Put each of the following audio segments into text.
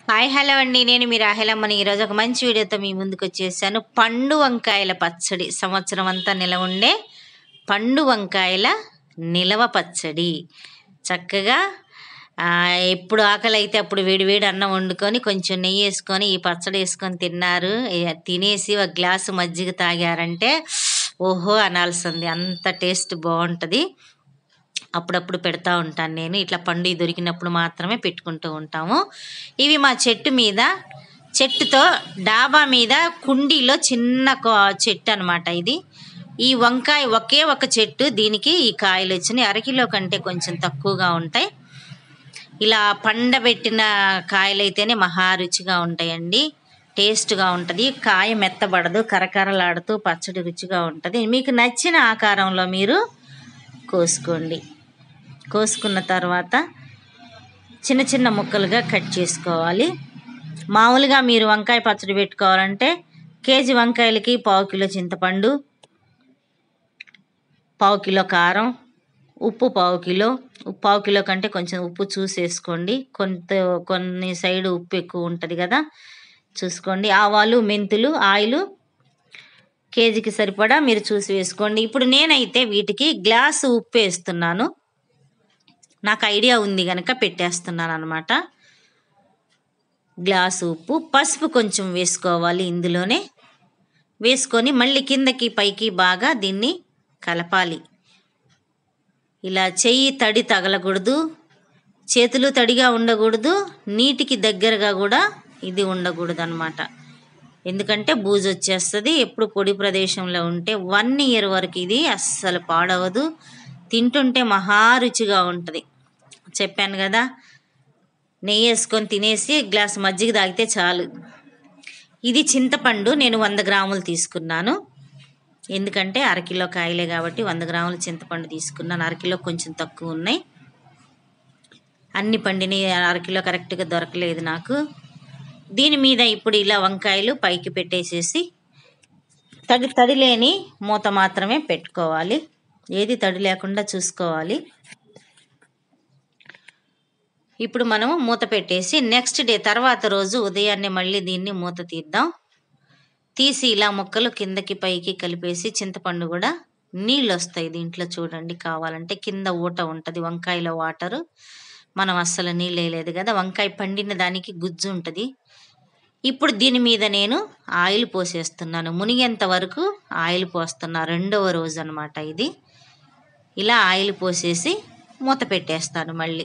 hi hello అండి నేను మీ రాహెలమ్మని ఈరోజు ఒక మంచి వీడియోతో మీ ముందుకు వచ్చేసాను పండు వంకాయల పచ్చడి సంవత్సరం అంతా నిలవ ఉండే పండు వంకాయల నిలవ పచ్చడి చక్కగా ఆ, ఎప్పుడు ఆకలి అయితే అప్పుడు వేడి వేడి అన్నం వండుకొని కొంచెం నెయ్యి వేసుకొని ఈ పచ్చడి వేసుకొని తిన్నారు ఏ- తినేసి ఒక గ్లాసు మజ్జిగ తాగారంటే ఓహో అనాల్సింది అంత టేస్ట్ బాగుంటుంది అప్పుడప్పుడు పెడతా ఉంటాను నేను ఇట్లా పండు దొరికినప్పుడు మాత్రమే పెట్టుకుంటూ ఉంటాము ఇవి మా చెట్టు మీద చెట్టుతో డాబా మీద కుండీలో చిన్న కో- చెట్టు అనమాట ఇది ఈ వంకాయ ఒకే ఒక చెట్టు దీనికి ఈ కాయలు వచ్చినాయి అరకిలో కంటే కొంచెం తక్కువగా ఉంటాయి ఇలా పండబెట్టిన కాయలు అయితేనే మహా రుచిగా ఉంటాయండి టేస్ట్గా ఉంటుంది కాయ మెత్తబడదు కరకరలాడుతూ పచ్చడి రుచిగా ఉంటుంది మీకు నచ్చిన ఆకారంలో మీరు కోసుకోండి కోసుకున్న తర్వాత చిన్న చిన్న ముక్కలుగా కట్ చేసుకోవాలి మామూలుగా మీరు వంకాయ పచ్చడి పెట్టుకోవాలంటే కేజీ వంకాయలకి పావు కిలో చింతపండు పావు కిలో కారం ఉప్పు పావు కిలో ఉప్పు పావు కిలో కంటే కొంచెం ఉప్పు చూసి వేసుకోండి కొంత కొన్ని సైడ్ ఉప్పు ఎక్కువ ఉంటుంది కదా చూసుకోండి ఆవాలు మెంతులు ఆయిల్ కేజీకి సరిపడా మీరు చూసి వేసుకోండి ఇప్పుడు నేనైతే వీటికి గ్లాసు ఉప్పు వేస్తున్నాను నాకు ఐడియా ఉంది కనుక పెట్టేస్తున్నాను అనమాట గ్లాసు ఉప్పు పసుపు కొంచెం వేసుకోవాలి ఇందులోనే వేసుకొని మళ్ళీ కిందకి పైకి బాగా దీన్ని కలపాలి ఇలా చెయ్యి తడి తగలకూడదు చేతులు తడిగా ఉండకూడదు నీటికి దగ్గరగా కూడా ఇది ఉండకూడదు అనమాట ఎందుకంటే బూజు వచ్చేస్తుంది ఎప్పుడు పొడి ప్రదేశంలో ఉంటే వన్ ఇయర్ వరకు ఇది అస్సలు పాడవదు తింటుంటే మహా రుచిగా ఉంటుంది చెప్పాను కదా నెయ్యి వేసుకొని తినేసి గ్లాస్ మజ్జిగ తాగితే చాలు ఇది చింతపండు నేను వంద గ్రాములు తీసుకున్నాను ఎందుకంటే అరకిలో కాయలే కాబట్టి వంద గ్రాముల చింతపండు తీసుకున్నాను అరకిలో కొంచెం తక్కువ ఉన్నాయి అన్ని పండిని అరకిలో కరెక్ట్గా దొరకలేదు నాకు దీని మీద ఇప్పుడు ఇలా వంకాయలు పైకి పెట్టేసేసి తడి తడి లేని మూత మాత్రమే పెట్టుకోవాలి ఏది తడి లేకుండా చూసుకోవాలి ఇప్పుడు మనము మూత పెట్టేసి నెక్స్ట్ డే తర్వాత రోజు ఉదయాన్నే మళ్ళీ దీన్ని మూత తీద్దాం తీసి ఇలా ముక్కలు కిందకి పైకి కలిపేసి చింతపండు కూడా నీళ్ళు వస్తాయి దీంట్లో చూడండి కావాలంటే కింద ఊట ఉంటుంది వంకాయలో వాటరు మనం అస్సలు నీళ్ళు వేయలేదు కదా వంకాయ పండిన దానికి గుజ్జు ఉంటుంది ఇప్పుడు దీని మీద నేను ఆయిల్ పోసేస్తున్నాను మునిగేంత వరకు ఆయిల్ పోస్తున్నా రెండవ రోజు అనమాట ఇది ఇలా ఆయిల్ పోసేసి మూత పెట్టేస్తాను మళ్ళీ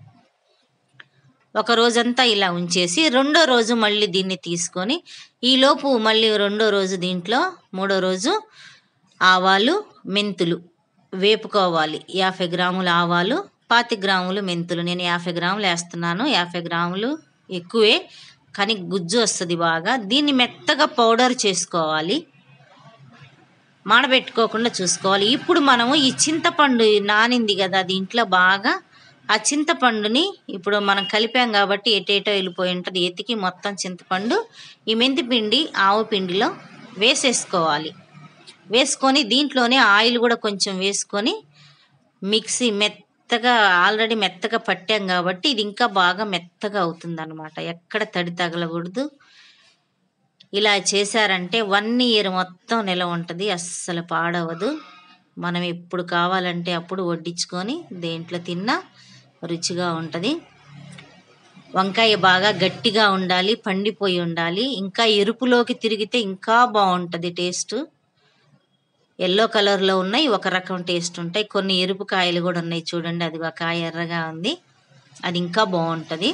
ఒక రోజంతా ఇలా ఉంచేసి రెండో రోజు మళ్ళీ దీన్ని తీసుకొని ఈలోపు మళ్ళీ రెండో రోజు దీంట్లో మూడో రోజు ఆవాలు మెంతులు వేపుకోవాలి యాభై గ్రాముల ఆవాలు పాతి గ్రాములు మెంతులు నేను యాభై గ్రాములు వేస్తున్నాను యాభై గ్రాములు ఎక్కువే కానీ గుజ్జు వస్తుంది బాగా దీన్ని మెత్తగా పౌడర్ చేసుకోవాలి మాడబెట్టుకోకుండా చూసుకోవాలి ఇప్పుడు మనము ఈ చింతపండు నానింది కదా దీంట్లో బాగా ఆ చింతపండుని ఇప్పుడు మనం కలిపాం కాబట్టి ఎటేటో వెళ్ళిపోయి ఉంటుంది ఎతికి మొత్తం చింతపండు ఈ మెంతి పిండి ఆవు పిండిలో వేసేసుకోవాలి వేసుకొని దీంట్లోనే ఆయిల్ కూడా కొంచెం వేసుకొని మిక్సీ మెత్తగా ఆల్రెడీ మెత్తగా పట్టాం కాబట్టి ఇది ఇంకా బాగా మెత్తగా అవుతుంది అనమాట ఎక్కడ తడి తగలకూడదు ఇలా చేశారంటే వన్ ఇయర్ మొత్తం నిలవ ఉంటుంది అస్సలు పాడవదు మనం ఎప్పుడు కావాలంటే అప్పుడు వడ్డించుకొని దేంట్లో తిన్నా రుచిగా ఉంటుంది వంకాయ బాగా గట్టిగా ఉండాలి పండిపోయి ఉండాలి ఇంకా ఎరుపులోకి తిరిగితే ఇంకా బాగుంటుంది టేస్ట్ ఎల్లో కలర్లో ఉన్నాయి ఒక రకం టేస్ట్ ఉంటాయి కొన్ని ఎరుపు కాయలు కూడా ఉన్నాయి చూడండి అది ఒక కాయ ఎర్రగా ఉంది అది ఇంకా బాగుంటుంది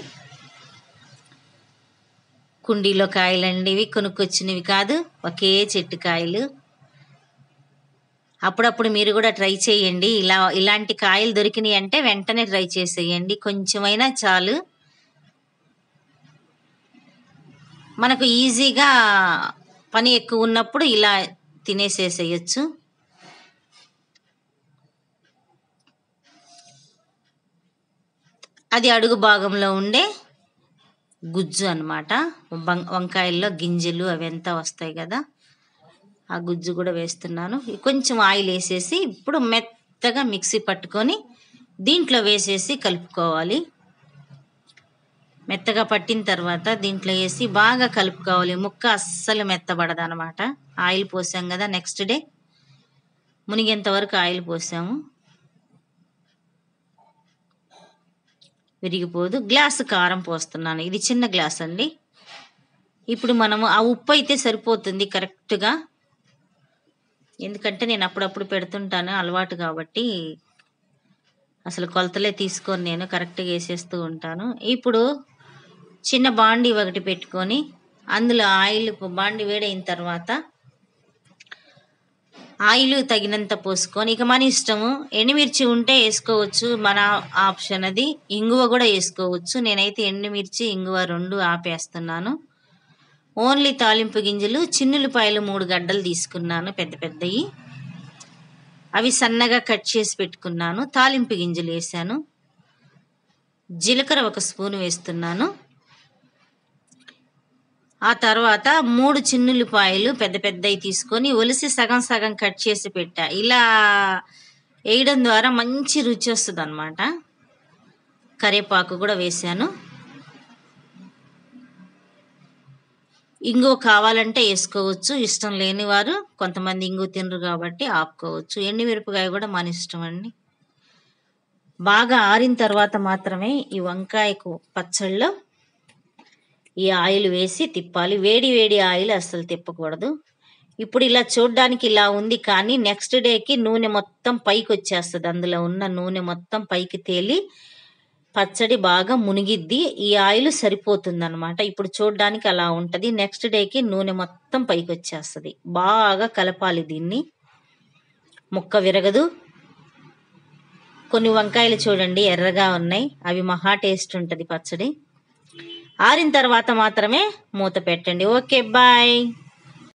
కుండీలో కాయలండి ఇవి కొనుక్కొచ్చినవి కాదు ఒకే చెట్టు కాయలు అప్పుడప్పుడు మీరు కూడా ట్రై చేయండి ఇలా ఇలాంటి కాయలు దొరికినాయి అంటే వెంటనే ట్రై చేసేయండి కొంచెమైనా చాలు మనకు ఈజీగా పని ఎక్కువ ఉన్నప్పుడు ఇలా తినేసేసేయచ్చు అది అడుగు భాగంలో ఉండే గుజ్జు అనమాట వంకాయల్లో గింజలు అవి ఎంత వస్తాయి కదా ఆ గుజ్జు కూడా వేస్తున్నాను కొంచెం ఆయిల్ వేసేసి ఇప్పుడు మెత్తగా మిక్సీ పట్టుకొని దీంట్లో వేసేసి కలుపుకోవాలి మెత్తగా పట్టిన తర్వాత దీంట్లో వేసి బాగా కలుపుకోవాలి ముక్క అస్సలు మెత్తబడదు అనమాట ఆయిల్ పోసాం కదా నెక్స్ట్ డే మునిగేంత వరకు ఆయిల్ పోసాము విరిగిపోదు గ్లాసు కారం పోస్తున్నాను ఇది చిన్న గ్లాస్ అండి ఇప్పుడు మనము ఆ ఉప్పు అయితే సరిపోతుంది కరెక్ట్గా ఎందుకంటే నేను అప్పుడప్పుడు పెడుతుంటాను అలవాటు కాబట్టి అసలు కొలతలే తీసుకొని నేను కరెక్ట్గా వేసేస్తూ ఉంటాను ఇప్పుడు చిన్న బాండి ఒకటి పెట్టుకొని అందులో ఆయిల్ బాండి వేడైన తర్వాత ఆయిల్ తగినంత పోసుకొని ఇక మన ఇష్టము ఎండుమిర్చి ఉంటే వేసుకోవచ్చు మన ఆప్షన్ అది ఇంగువ కూడా వేసుకోవచ్చు నేనైతే ఎండుమిర్చి ఇంగువ రెండు ఆపేస్తున్నాను ఓన్లీ తాలింపు గింజలు చిన్నులపాయలు మూడు గడ్డలు తీసుకున్నాను పెద్ద పెద్దవి అవి సన్నగా కట్ చేసి పెట్టుకున్నాను తాలింపు గింజలు వేసాను జీలకర్ర ఒక స్పూన్ వేస్తున్నాను ఆ తర్వాత మూడు చిన్నులపాయలు పెద్ద పెద్దవి తీసుకొని ఒలిసి సగం సగం కట్ చేసి పెట్టా ఇలా వేయడం ద్వారా మంచి రుచి వస్తుంది అనమాట కరివేపాకు కూడా వేసాను ఇంగు కావాలంటే వేసుకోవచ్చు ఇష్టం లేని వారు కొంతమంది ఇంగు తినరు కాబట్టి ఆపుకోవచ్చు ఎండుమిరపకాయ కూడా మన ఇష్టం అండి బాగా ఆరిన తర్వాత మాత్రమే ఈ వంకాయకు పచ్చళ్ళలో ఈ ఆయిల్ వేసి తిప్పాలి వేడి వేడి ఆయిల్ అస్సలు తిప్పకూడదు ఇప్పుడు ఇలా చూడడానికి ఇలా ఉంది కానీ నెక్స్ట్ డేకి నూనె మొత్తం పైకి వచ్చేస్తుంది అందులో ఉన్న నూనె మొత్తం పైకి తేలి పచ్చడి బాగా మునిగిద్ది ఈ ఆయిల్ సరిపోతుంది అనమాట ఇప్పుడు చూడడానికి అలా ఉంటుంది నెక్స్ట్ డేకి నూనె మొత్తం పైకి వచ్చేస్తుంది బాగా కలపాలి దీన్ని ముక్క విరగదు కొన్ని వంకాయలు చూడండి ఎర్రగా ఉన్నాయి అవి మహా టేస్ట్ ఉంటుంది పచ్చడి ఆరిన తర్వాత మాత్రమే మూత పెట్టండి ఓకే బాయ్